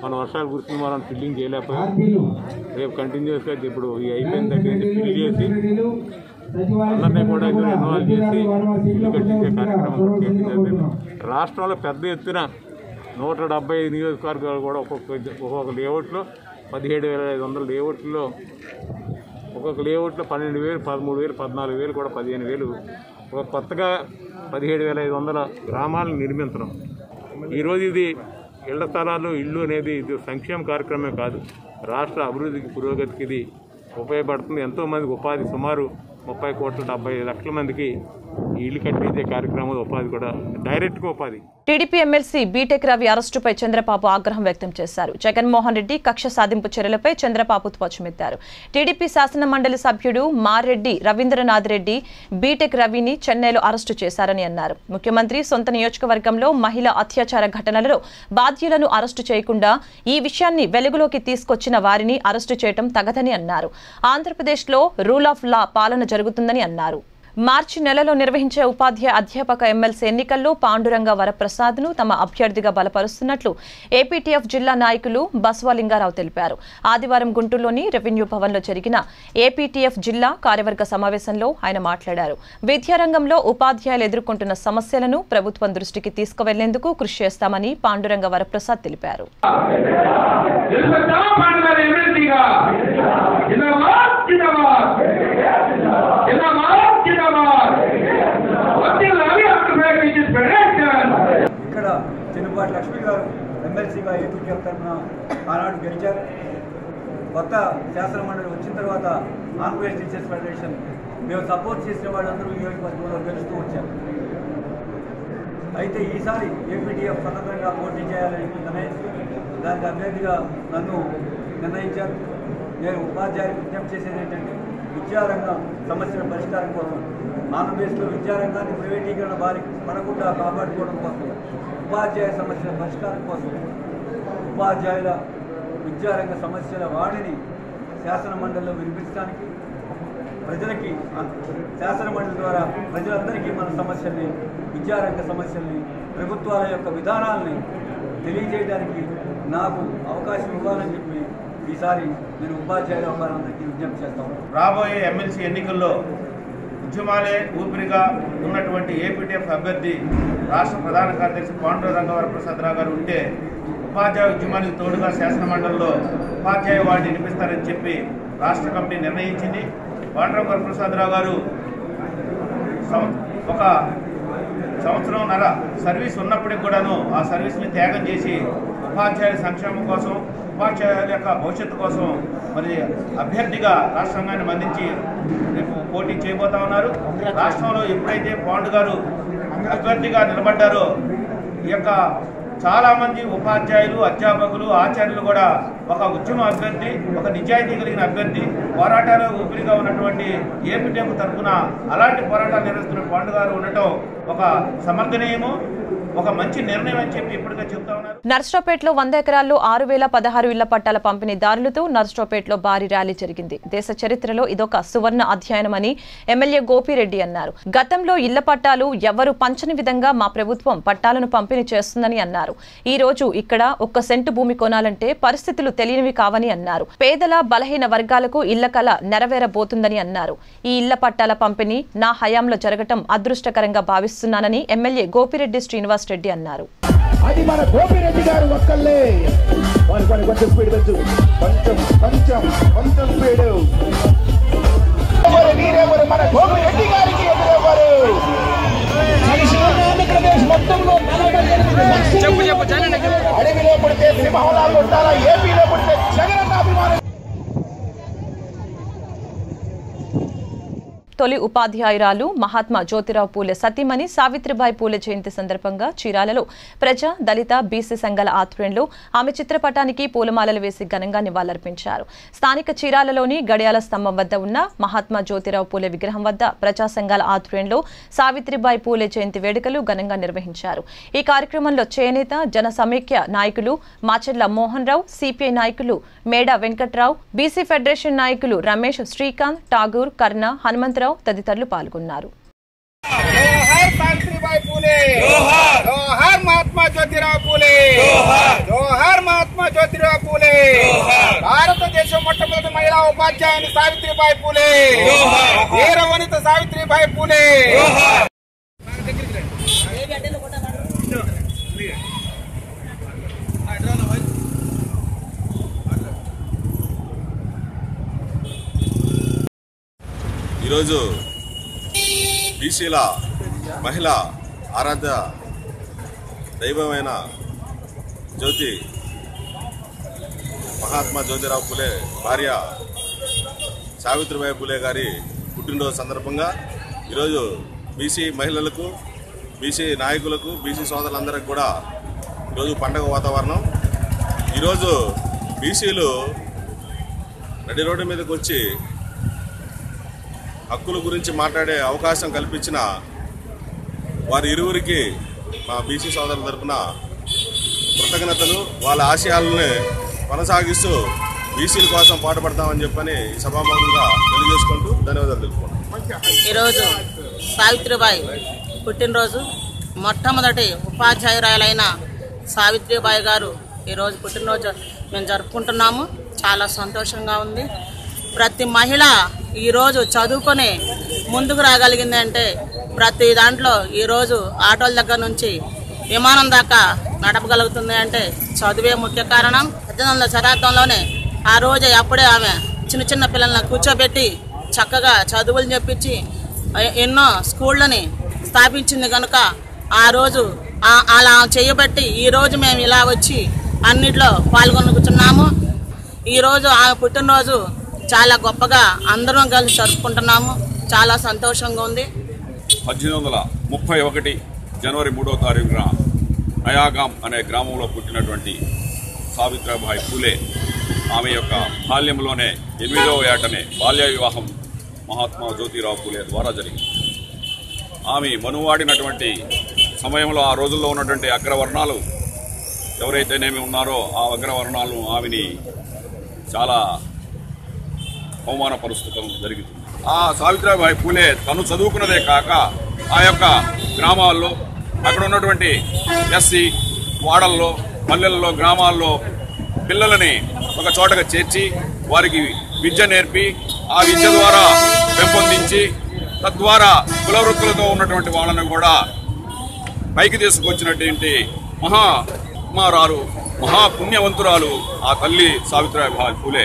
L: మన వర్షాలు కురిసిన మనం ఫిల్లింగ్ చేయలేకపోయాం రేపు కంటిన్యూస్గా ఇప్పుడు ఈ అయిపోయిన దగ్గర నుంచి ఫిల్ చేసి అందరినీ కూడా ఇన్వాల్వ్ చేసి ఇల్లు కట్టించే కార్యక్రమం కూడా చేయడం జరిగింది. రాష్ట్రంలో పెద్ద ఎత్తున నూట డెబ్బై ఐదు నియోజకవర్గాలు కూడా ఒక్కొక్క ఒక్కొక్క లేఅవుట్లో పదిహేడు వేల ఐదు వందల లేఅవుట్లో ఒక్కొక్క లేఅవుట్లో పన్నెండు వేలు పదమూడు వేలు పద్నాలుగు వేలు కూడా పదిహేను వేలు ఒక కొత్తగా పదిహేడు వేల ఐదు వందల గ్రామాలను నిర్మించడం ఈరోజు ఇది ఇళ్ల స్థలాలు ఇల్లు అనేది ఇది సంక్షేమ కార్యక్రమమే కాదు రాష్ట్ర అభివృద్ధికి పురోగతికి ఇది ఉపయోగపడుతుంది ఎంతోమందికి ఉపాధి సుమారు ముప్పై కోట్ల డెబ్బై లక్షల మందికి ఈ ఇల్లు కట్టించే కార్యక్రమం ఉపాధి కూడా డైరెక్ట్గా ఉపాధి
A: టీడీపీ ఎమ్మెల్సీ బీటెక్ రవి అరెస్టుపై చంద్రబాబు ఆగ్రహం వ్యక్తం చేశారు జగన్మోహన్ రెడ్డి కక్ష సాధింపు చర్యలపై చంద్రబాబు ధ్వజమెత్తారు టీడీపీ శాసన మండలి సభ్యుడు మారెడ్డి రవీంద్రనాథ్ రెడ్డి బీటెక్ రవిని చెన్నైలో అరెస్టు చేశారని అన్నారు ముఖ్యమంత్రి సొంత నియోజకవర్గంలో మహిళ అత్యాచార ఘటనలలో బాధ్యులను అరెస్టు చేయకుండా ఈ విషయాన్ని వెలుగులోకి తీసుకొచ్చిన వారిని అరెస్టు చేయడం తగదని అన్నారు ఆంధ్రప్రదేశ్లో రూల్ ఆఫ్ లా పాలన జరుగుతుందని అన్నారు మార్చి నెలలో నిర్వహించే ఉపాధ్యాయ అధ్యాపక ఎమ్మెల్సీ ఎన్నికల్లో పాండురంగ వరప్రసాద్ను తమ అభ్యర్థిగా బలపరుస్తున్నట్లు ఏపీటీఎఫ్ జిల్లా నాయకులు బసవలింగారావు తెలిపారు ఆదివారం గుంటూరులోని రెవెన్యూ భవన్లో జరిగిన ఏపీటీఎఫ్ జిల్లా కార్యవర్గ సమావేశంలో ఆయన మాట్లాడారు విద్యారంగంలో ఉపాధ్యాయులు ఎదుర్కొంటున్న సమస్యలను ప్రభుత్వం దృష్టికి తీసుకువెళ్లేందుకు కృషి చేస్తామని పాండురంగ వరప్రసాద్ తెలిపారు
M: ఇక్కడ చెన్నుపాటి లక్ష్మి గారు ఎమ్మెల్సీగా ఏపీటీఎఫ్ తరఫున ఆనాడు గెలిచారు కొత్త శాసన మండలి వచ్చిన తర్వాత ఆంధ్రప్రదేశ్ టీచర్స్ ఫెడరేషన్ మేము సపోర్ట్ చేసిన వాళ్ళందరూ ఈ నియోజకవర్గంలో గెలుస్తూ వచ్చారు అయితే ఈసారి ఏపీటీఎఫ్ స్వతంత్రంగా పోటీ చేయాలని నిర్ణయించి దానికి అభ్యర్థిగా నన్ను నిర్ణయించారు నేను ఉపాధ్యాయులు విజ్ఞప్తి చేసేది ఏంటంటే విద్యారంగం సమస్యల పరిష్కారం కోసం ఆంధ్రప్రదేశ్లో విద్యారంగాన్ని ప్రైవేటీకరణ బారి పడకుండా కాపాడుకోవడం కోసం ఉపాధ్యాయ సమస్యల పరిష్కారం కోసం ఉపాధ్యాయుల విద్యారంగ సమస్యల వాణిని శాసన మండలిలో వినిపించడానికి ప్రజలకి అన్- శాసన మండలి ద్వారా ప్రజలందరికీ మన సమస్యల్ని విద్యారంగ సమస్యల్ని ప్రభుత్వాల యొక్క విధానాల్ని తెలియజేయడానికి నాకు అవకాశం ఇవ్వాలని చెప్పి ఈసారి నేను ఉపాధ్యాయుల వారందరికీ విజ్ఞప్తి చేస్తాను
N: రాబోయే ఎమ్మెల్సీ ఎన్నికల్లో ఉద్యమాలే ఊపిరిగా ఉన్నటువంటి ఏపీటీఎఫ్ అభ్యర్థి రాష్ట్ర ప్రధాన కార్యదర్శి పాండుర రంగవరప్రసాదరావు గారు ఉంటే ఉపాధ్యాయ ఉద్యమానికి తోడుగా శాసన మండలిలో ఉపాధ్యాయ వాడిని నిలిపిస్తారని చెప్పి రాష్ట్ర కమిటీ నిర్ణయించింది పాండురంగ వరప్రసాదరావు గారు సం- ఒక సంవత్సరం నర సర్వీస్ ఉన్నప్పటికి కూడాను ఆ సర్వీస్ని త్యాగం చేసి ఉపాధ్యాయుల సంక్షేమం కోసం ఉపాధ్యాయుల యొక్క భవిష్యత్తు కోసం మరి అభ్యర్థిగా రాష్ట్రాంగాన్ని అందించి రేపు పోటీ చేయబోతా ఉన్నారు రాష్ట్రంలో ఎప్పుడైతే పాండు గారు అభ్యర్థిగా నిలబడ్డారో ఈ యొక్క చాలామంది ఉపాధ్యాయులు అధ్యాపకులు ఆచార్యులు కూడా ఒక ఉద్యమ అభ్యర్థి ఒక నిజాయితీ కలిగిన అభ్యర్థి పోరాటాలు ఊపిరిగా ఉన్నటువంటి ఏపీటీఎఫ్ తరఫున అలాంటి పోరాటాలు నిర్వహిస్తున్న పాండు గారు ఉండటం ఒక సమర్థనీయము ఒక మంచి నిర్ణయం అని చెప్పి ఇప్పటికే చెప్తా ఉన్నారు
A: నర్సరావుపేటలో వంద ఎకరాల్లో ఆరు వేల పదహారు ఇళ్ల పట్టాల పంపిణీదారులతో నర్సరావుపేటలో భారీ ర్యాలీ జరిగింది దేశ చరిత్రలో ఇదొక సువర్ణ అధ్యయనమని ఎమ్మెల్యే గోపిరెడ్డి అన్నారు గతంలో ఇళ్ల పట్టాలు ఎవరు పంచని విధంగా మా ప్రభుత్వం పట్టాలను పంపిణీ చేస్తుందని అన్నారు ఈ రోజు ఇక్కడ ఒక్క సెంటు భూమి కొనాలంటే పరిస్థితులు తెలియనివి కావని అన్నారు పేదల బలహీన వర్గాలకు ఇళ్ల కల నెరవేరబోతుందని అన్నారు ఈ ఇళ్ల పట్టాల పంపిణీ నా హయాంలో జరగటం అదృష్టకరంగా భావిస్తున్నానని ఎమ్మెల్యే గోపిరెడ్డి శ్రీనివాస్ రెడ్డి అన్నారు
O: అది మన గోపిరెడ్డి గారు ఒక్కళ్ళే వారి కొన్ని కొంచెం స్పీడ్ పెంచు కొంచెం కొంచెం కొంచెం స్పీడ్ ఎవరు మీరెవరు మన గోపిరెడ్డి గారికి ఎదురెవరు ఆంధ్రప్రదేశ్ మొత్తంలో చెప్పు చెప్పు అడవిలో పుడితే సింహంలాగా ఉంటారా ఏపీలో పుడితే జగనన్న అభిమానం
A: తొలి ఉపాధ్యాయురాలు మహాత్మా జ్యోతిరావు పూలే సతీమణి సావిత్రిబాయి పూలే జయంతి సందర్భంగా చీరాలలో ప్రజా దళిత బీసీ సంఘాల ఆధ్వర్యంలో ఆమె చిత్రపటానికి పూలమాలలు వేసి ఘనంగా నివాళులర్పించారు స్థానిక చీరాలలోని గడియాల స్తంభం వద్ద ఉన్న మహాత్మా జ్యోతిరావు పూలే విగ్రహం వద్ద ప్రజా సంఘాల ఆధ్వర్యంలో సావిత్రిబాయి పూలే జయంతి వేడుకలు ఘనంగా నిర్వహించారు ఈ కార్యక్రమంలో చేనేత జన సమైక్య నాయకులు మాచెర్ల మోహన్ రావు సిపిఐ నాయకులు మేడా వెంకట్రావు బీసీ ఫెడరేషన్ నాయకులు రమేష్ శ్రీకాంత్ ఠాగూర్ కర్ణ హనుమంతరావు తదితరులు పాల్గొన్నారు
O: జోహార్ సావిత్రిబాయి పూలే జోహార్ జోహార్ మహాత్మా జ్యోతిరావు పూలే జోహార్ మహాత్మా జ్యోతిరావు పూలే భారతదేశం మొట్టమొదటి మహిళా ఉపాధ్యాయుని సావిత్రిబాయి పూలే వీర వనిత సావిత్రిబాయి పూలే
P: ఈరోజు బీసీల మహిళ ఆరాధ్య దైవమైన జ్యోతి మహాత్మా జ్యోతిరావు పులే భార్య సావిత్రిబాయి పులే గారి పుట్టినరోజు సందర్భంగా ఈరోజు బీసీ మహిళలకు బీసీ నాయకులకు బీసీ సోదరులందరికీ కూడా ఈరోజు పండగ వాతావరణం ఈరోజు బీసీలు నడి రోడ్డు మీదకి వచ్చి హక్కుల గురించి మాట్లాడే అవకాశం కల్పించిన వారి ఇరువురికి మా బీసీ సోదరుల తరపున కృతజ్ఞతలు వాళ్ళ ఆశయాలను కొనసాగిస్తూ బీసీల కోసం పాటుపడతామని చెప్పని ఈ సభాముఖంగా తెలియజేసుకుంటూ ధన్యవాదాలు తెలుపుకుంటాం
Q: ఈరోజు సావిత్రిబాయి పుట్టినరోజు మొట్టమొదటి ఉపాధ్యాయురాలైన సావిత్రిబాయి గారు ఈరోజు పుట్టినరోజు మేము జరుపుకుంటున్నాము చాలా సంతోషంగా ఉంది ప్రతి మహిళ ఈరోజు చదువుకొని ముందుకు రాగలిగింది అంటే ప్రతి దాంట్లో ఈరోజు ఆటోల దగ్గర నుంచి విమానం దాకా నడపగలుగుతుంది అంటే చదువే ముఖ్య కారణం పద్దెనిమిది వందల శతాబ్దంలోనే ఆ రోజు అప్పుడే ఆమె చిన్న చిన్న పిల్లల్ని కూర్చోబెట్టి చక్కగా చదువులు చెప్పించి ఎ- ఎన్నో స్కూళ్ళని స్థాపించింది కనుక ఆ రోజు ఆ- అలా చేయబట్టి ఈ రోజు మేము ఇలా వచ్చి అన్నిట్లో పాల్గొనుకుతున్నాము ఈరోజు ఆమె పుట్టినరోజు చాలా గొప్పగా అందరం కలిసి జరుపుకుంటున్నాము చాలా సంతోషంగా ఉంది
R: పద్దెనిమిది వందల ముప్పై ఒకటి జనవరి మూడవ తారీఖున నయాగాం అనే గ్రామంలో పుట్టినటువంటి సావిత్రిబాయి పూలే ఆమె యొక్క బాల్యంలోనే ఎనిమిదవ ఏటనే బాల్య వివాహం మహాత్మా జ్యోతిరావు పూలే ద్వారా జరిగింది ఆమె మనువాడినటువంటి సమయంలో ఆ రోజుల్లో ఉన్నటువంటి అగ్రవర్ణాలు ఎవరైతేనేమి ఉన్నారో ఆ అగ్రవర్ణాలు ఆమెని చాలా అవమానపరుస్తడం జరుగుతుంది ఆ సావిత్రిబాయి పూలే తను చదువుకున్నదే కాక ఆ యొక్క గ్రామాల్లో అక్కడ ఉన్నటువంటి ఎస్సీ వాడల్లో పల్లెల్లో గ్రామాల్లో పిల్లలని ఒక చోటగా చేర్చి వారికి విద్య నేర్పి ఆ విద్య ద్వారా పెంపొందించి తద్వారా కుల వృత్తులతో ఉన్నటువంటి వాళ్ళని కూడా పైకి తీసుకొచ్చినటువంటి మహా కుమారాలు మహా పుణ్యవంతురాలు ఆ తల్లి సావిత్రిబాయి పూలే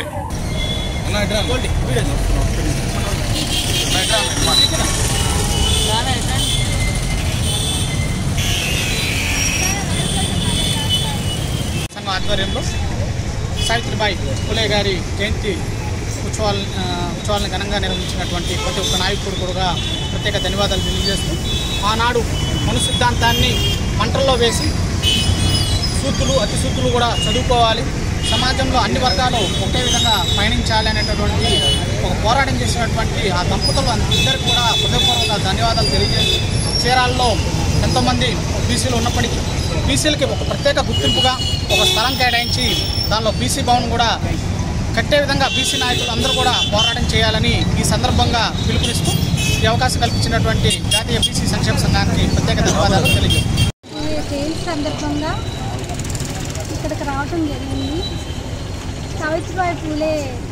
S: సంఘం ఆధ్వర్యంలో సావిత్రిబాయి పులే గారి జయంతి ఉత్సవాల ఆ, ఉత్సవాలను ఘనంగా నిర్వహించినటువంటి ప్రతి ఒక్క నాయకుడు కూడా ప్రత్యేక ధన్యవాదాలు తెలియజేస్తూ ఆనాడు మను సిద్ధాంతాన్ని మంటల్లో వేసి సూత్రులు అతి సూత్రులు కూడా చదువుకోవాలి సమాజంలో అన్ని వర్గాలు ఒకే విధంగా పయనించాలి అనేటటువంటి ఒక పోరాటం చేసినటువంటి ఆ దంపతులు అందరికీ కూడా హృదయపూర్వక ధన్యవాదాలు తెలియజేస్తూ చీరాల్లో ఎంతోమంది బీసీలు ఉన్నప్పటికీ బీసీలకి ఒక ప్రత్యేక గుర్తింపుగా ఒక స్థలం కేటాయించి దానిలో బీసీ భవన్ కూడా కట్టే విధంగా బీసీ నాయకులు అందరూ కూడా పోరాటం చేయాలని ఈ సందర్భంగా పిలుపునిస్తూ ఈ అవకాశం కల్పించినటువంటి జాతీయ బీసీ సంక్షేమ సంఘానికి ప్రత్యేక ధన్యవాదాలు తెలియజేస్తాను
T: ఈ జయంతి సందర్భంగా ఇక్కడికి రావడం జరిగింది సావిత్రిబాయి పూలే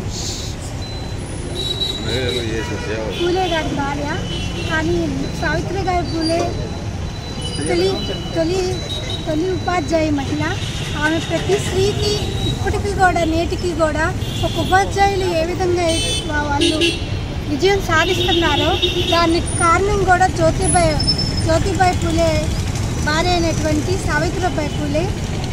T: పూలే గారి భార్య కానీ సావిత్రిబాయి పూలే తొలి తొలి తొలి ఉపాధ్యాయ మహిళ ఆమె ప్రతి స్త్రీకి ఇప్పటికీ కూడా నేటికి కూడా ఒక ఉపాధ్యాయులు ఏ విధంగా వా- వాళ్ళు విజయం సాధిస్తున్నారో దానికి కారణం కూడా జ్యోతిబాయి జ్యోతిబాయి పూలే భార్య అయినటువంటి సావిత్రిబాయి పూలే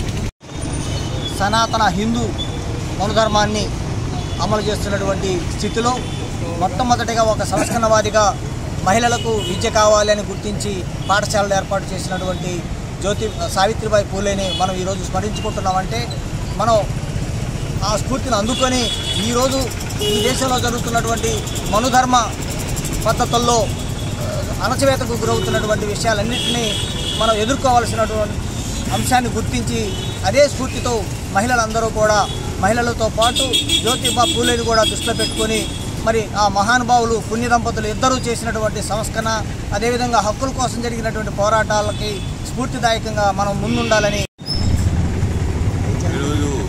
U: సనాతన హిందూ మనుధర్మాన్ని అమలు చేస్తున్నటువంటి స్థితిలో మొట్టమొదటిగా ఒక సంస్కరణవాదిగా మహిళలకు విద్య కావాలి అని గుర్తించి పాఠశాలలు ఏర్పాటు చేసినటువంటి జ్యోతి సావిత్రిబాయి పూలేని మనం ఈరోజు స్మరించుకుంటున్నామంటే మనం ఆ స్ఫూర్తిని అందుకొని ఈరోజు ఈ దేశంలో జరుగుతున్నటువంటి మనుధర్మ పద్ధతుల్లో ఆ, అణచివేతకు గురవుతున్నటువంటి విషయాలన్నింటినీ మనం ఎదుర్కోవాల్సినటువంటి అంశాన్ని గుర్తించి అదే స్ఫూర్తితో మహిళలందరూ కూడా మహిళలతో పాటు జ్యోతిబా పూలేని కూడా దృష్టిలో పెట్టుకొని మరి ఆ మహానుభావులు పుణ్య దంపతులు ఇద్దరూ చేసినటువంటి సంస్కరణ అదేవిధంగా హక్కుల కోసం జరిగినటువంటి పోరాటాలకి స్ఫూర్తిదాయకంగా మనం ముందుండాలని
P: ఈరోజు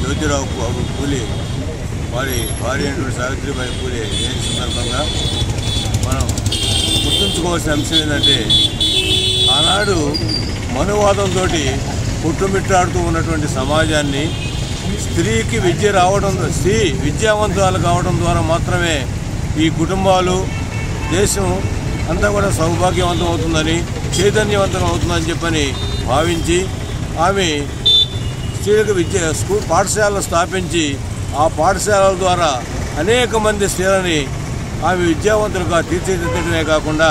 B: జ్యోతిరావు పు- పూలే వారి భార్య అయినటువంటి సావిత్రిబాయి పూలే జయంతి సందర్భంగా మనం గుర్తుంచుకోవాల్సిన అంశం ఏంటంటే ఆనాడు మనువాదంతో పుట్టుమిట్టాడుతూ ఉన్నటువంటి సమాజాన్ని స్త్రీకి విద్య రావడం స్త్రీ విద్యావంతురాలు కావడం ద్వారా మాత్రమే ఈ కుటుంబాలు దేశం అంతా కూడా సౌభాగ్యవంతం అవుతుందని చైతన్యవంతం అవుతుందని చెప్పని భావించి ఆమె స్త్రీలకు విద్య స్కూల్ పాఠశాలలు స్థాపించి ఆ పాఠశాలల ద్వారా అనేక మంది స్త్రీలని ఆమె విద్యావంతులుగా తీర్చిదిద్దడమే కాకుండా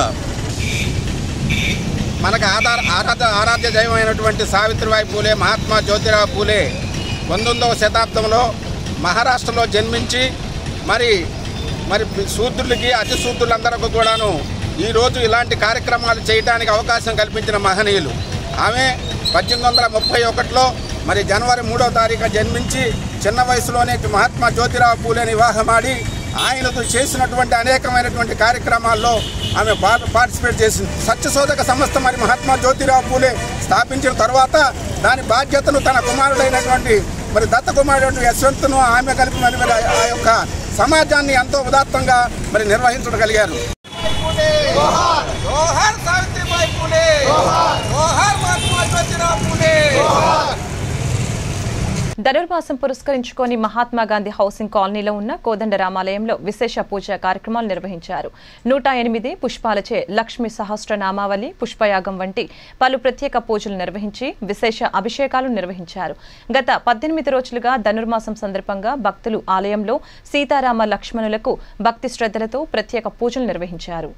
O: మనకు ఆధార ఆరాధ ఆరాధ్య దైవమైనటువంటి సావిత్రిబాయి పూలే మహాత్మా జ్యోతిరావు పూలే పంతొమ్మిదవ శతాబ్దంలో మహారాష్ట్రలో జన్మించి మరి మరి శూద్రులకి అతి శూద్రులందరికీ కూడాను ఈరోజు ఇలాంటి కార్యక్రమాలు చేయడానికి అవకాశం కల్పించిన మహనీయులు ఆమె పద్దెనిమిది వందల ముప్పై ఒకటిలో మరి జనవరి మూడో తారీఖు జన్మించి చిన్న వయసులోనే మహాత్మా జ్యోతిరావు పూలేని వివాహమాడి ఆయనతో చేసినటువంటి అనేకమైనటువంటి కార్యక్రమాల్లో ఆమె పా- పార్టిసిపేట్ చేసింది సత్యశోధక సంస్థ మరి మహాత్మా జ్యోతిరావు పూలే స్థాపించిన తర్వాత దాని బాధ్యతను తన కుమారుడైనటువంటి మరి దత్త కుమారుడు యశ్వంత్ను ఆమె కలిపి మరి మరి ఆ- ఆ యొక్క సమాజాన్ని ఎంతో ఉదాత్తంగా మరి నిర్వహించగలిగారు
V: జోహార్ సావిత్రిబాయి పూలే జోహార్ మహాత్మా జ్యోతిరావు పూలే
A: ధనుర్మాసం పురస్కరించుకొని మహాత్మా గాంధీ హౌసింగ్ కాలనీలో ఉన్న కోదండ రామాలయంలో విశేష పూజా కార్యక్రమాలు నిర్వహించారు నూట ఎనిమిది పుష్పాలచే లక్ష్మి సహస్రనామావళి పుష్పయాగం వంటి పలు ప్రత్యేక పూజలు నిర్వహించి విశేష అభిషేకాలు నిర్వహించారు గత పద్దెనిమిది రోజులుగా ధనుర్మాసం సందర్భంగా భక్తులు ఆలయంలో సీతారామ లక్ష్మణులకు భక్తి శ్రద్ధలతో ప్రత్యేక పూజలు నిర్వహించారు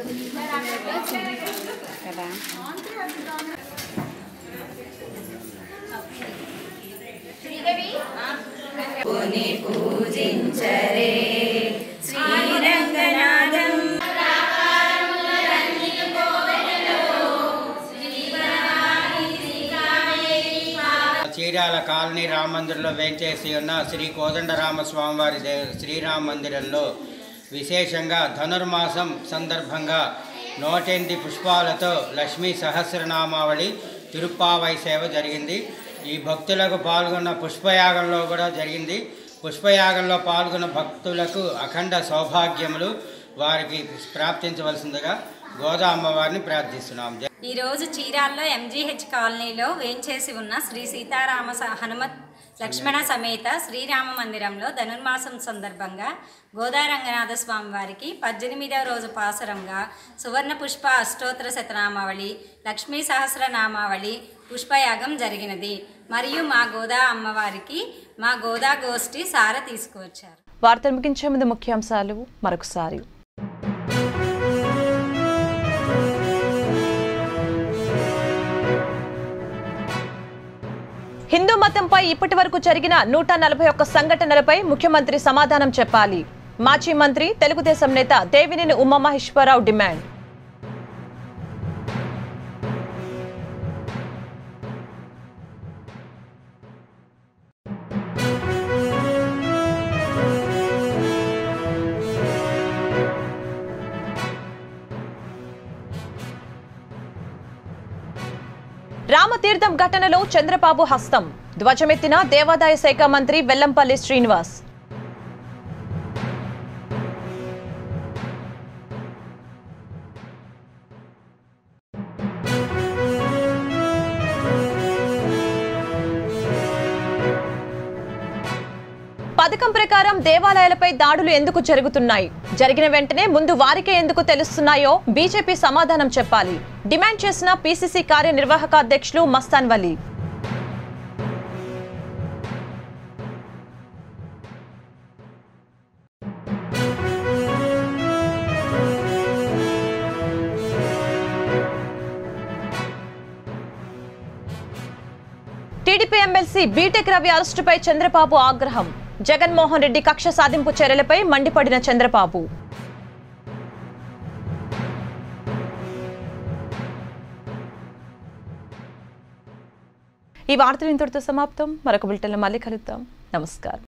W: పూజించరే శ్రీరంగనాథం
X: చీరాల కాలనీ రామ మందిరంలో వేంచేసి ఉన్న శ్రీ కోదండరామ స్వామివారి దే శ్రీరామ మందిరంలో విశేషంగా ధనుర్మాసం సందర్భంగా నూటెనిమిది పుష్పాలతో లక్ష్మీ సహస్రనామావళి తిరుప్పావై సేవ జరిగింది ఈ భక్తులకు పాల్గొన్న పుష్పయాగంలో కూడా జరిగింది పుష్పయాగంలో పాల్గొన్న భక్తులకు అఖండ సౌభాగ్యములు వారికి ప్రాప్తించవలసిందిగా గోదా అమ్మవారిని ప్రార్థిస్తున్నాం జై
W: ఈరోజు చీరాల్లో ఎంజీహెచ్ కాలనీలో వేంచేసి ఉన్న శ్రీ సీతారామ స- హనుమత్ లక్ష్మణ సమేత శ్రీరామ మందిరంలో ధనుర్మాసం సందర్భంగా గోదారంగనాథ స్వామి వారికి పద్దెనిమిదవ రోజు పాసరంగా సువర్ణ పుష్ప అష్టోత్తర శతనామావళి లక్ష్మీ సహస్రనామావళి పుష్పయాగం జరిగినది మరియు మా గోదా అమ్మవారికి మా గోదా గోష్ఠి సార తీసుకువచ్చారు
A: వార్తలు ముగించే ముందు ముఖ్యాంశాలు మరొకసారి హిందూ మతంపై ఇప్పటి వరకు జరిగిన నూట నలభై ఒక్క సంఘటనలపై ముఖ్యమంత్రి సమాధానం చెప్పాలి మాజీ మంత్రి తెలుగుదేశం నేత దేవినేని ఉమామహేశ్వరరావు డిమాండ్ రామతీర్థం ఘటనలో చంద్రబాబు హస్తం ధ్వజమెత్తిన దేవాదాయ శాఖ మంత్రి వెల్లంపల్లి శ్రీనివాస్ పథకం ప్రకారం దేవాలయాలపై దాడులు ఎందుకు జరుగుతున్నాయి జరిగిన వెంటనే ముందు వారికే ఎందుకు తెలుస్తున్నాయో బీజేపీ సమాధానం చెప్పాలి డిమాండ్ చేసిన పీసీసీ కార్యనిర్వాహక అధ్యక్షులు Mastan Vali TDP MLC BTech Ravi అరెస్టుపై చంద్రబాబు ఆగ్రహం జగన్మోహన్ రెడ్డి కక్ష సాధింపు చర్యలపై మండిపడిన చంద్రబాబు ఈ వార్తలు ఇంతటితో సమాప్తం మరొక బులెటిన్లో మళ్ళీ కలుద్దాం నమస్కారం